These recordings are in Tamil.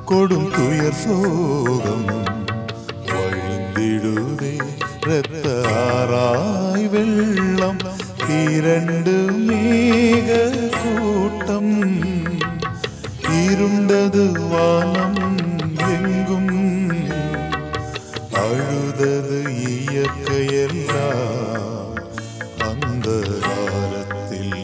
கொடும் துயர் சோகம் வழிந்திடுதே இரத்த ஆராய் வெள்ளம் இரண்டு மேக கூட்டம் இருண்டது வானம் எங்கும் அழுதது இயற்கையெல்லாம் அந்த காலத்தில்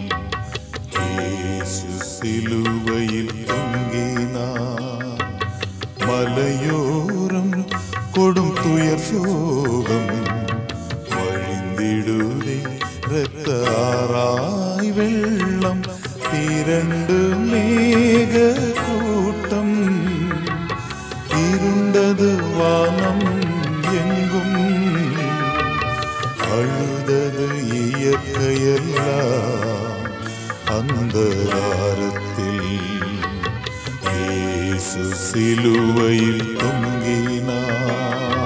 இயேசு சிலுவையில் தொங்கினார் மலையோரம் கொடும் துயர் சோகம் வழிந்திடுதே இரத்த ஆராய் வெள்ளம் இரண்டு மேக கூட்டம் இருண்டது வானம் எங்கும் அழுதது இயற்கையெல்லாம் அந்த வாரத்தில் இயேசு சிலுவையில் தொங்கினார்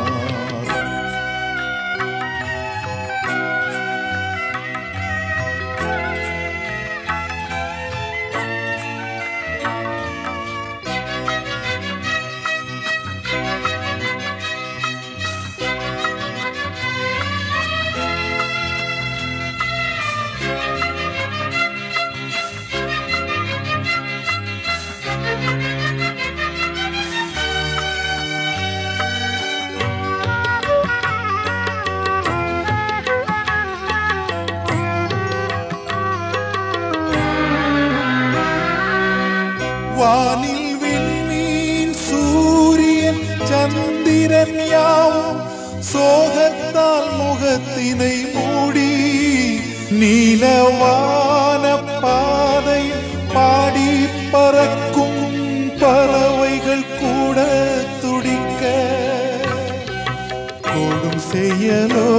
வானில் விண்மீன் சூரியன் சந்திரன் யாவும் சோகத்தால் முகத்தினை மூடி நீலவான பாதை பாடி பறக்கும் பறவைகள் கூட துடிக்க கொடும் செயலோ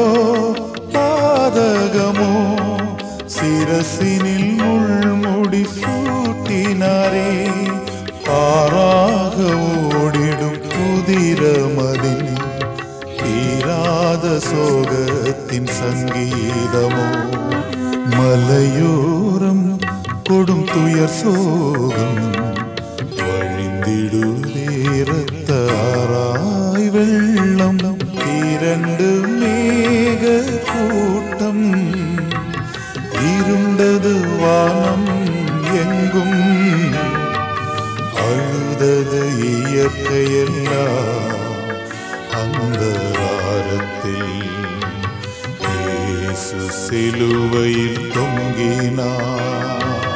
பாதகமோ சிரசினில் முள்முடி சூட்டினாரே பாராக ஓடிடும் குதிரமதின் தீராத சோகத்தின் சங்கீதமோ மலையோரம் கொடும் துயர் சோகம் வழிந்திடுதேரத்த ஆராய் வெள்ளம் இரண்டு மேக கூட்டம் இருண்டது வானம் எங்கும் அழுதது இயற்கையெல்லாம் அந்த வாரத்தில் இயேசு சிலுவையில் தொங்கினார்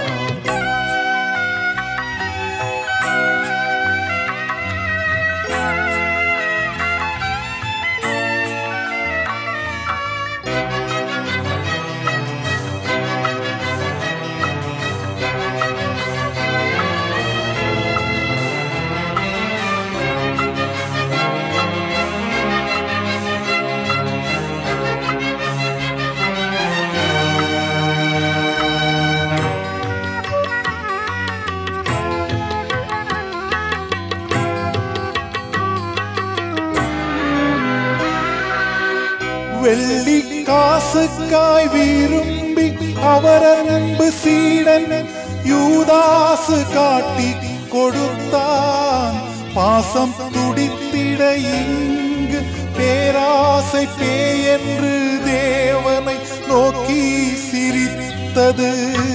வெள்ளி காசுக்காய் விரும்பி அவர் அன்பு சீடன் யூதாசு காட்டி கொடுத்தான் பாசம் துடித்திட இங்கு பேராசை பேயென்று தேவனை நோக்கி சிரித்தது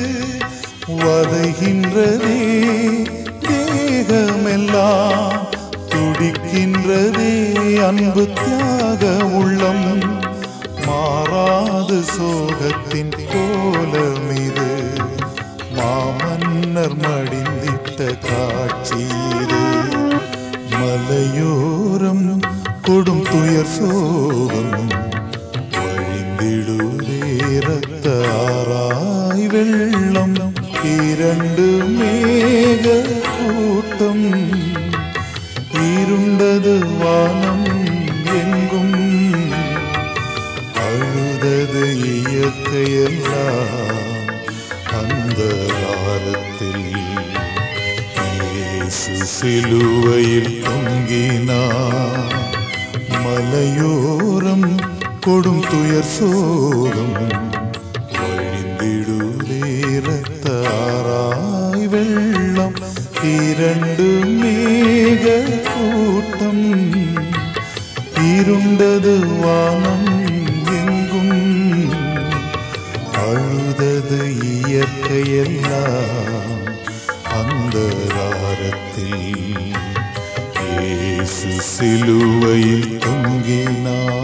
வதைகின்றதே தேகமெல்லாம் துடிக்கின்றதே அன்பு தியாக உள்ளம் மாறாது சோகத்தின் கோலம் இது மாமன்னர் மடிந்திட்ட காட்சி இது மலையோரம் கொடும் துயர் சோகம் வழிந்திடுதே ரத்த ஆராய் வெள்ளம் இரண்டு மேக கூட்டம் இருண்டது வானம் எங்கும் அழுதது இயற்கையெல்லாம் அந்த வாரத்தில் இயேசு சிலுவையில் தொங்கினார் மலையோரம் கொடும் துயர் சோகம் வழிந்திடுதே ரத்த ஆராய் வெள்ளம் இரண்டு மே இருண்டது வானம் எங்கும் அழுதது இயற்கையெல்லாம் அந்த ராரத்தில் இயேசு சிலுவையில் தொங்கினார்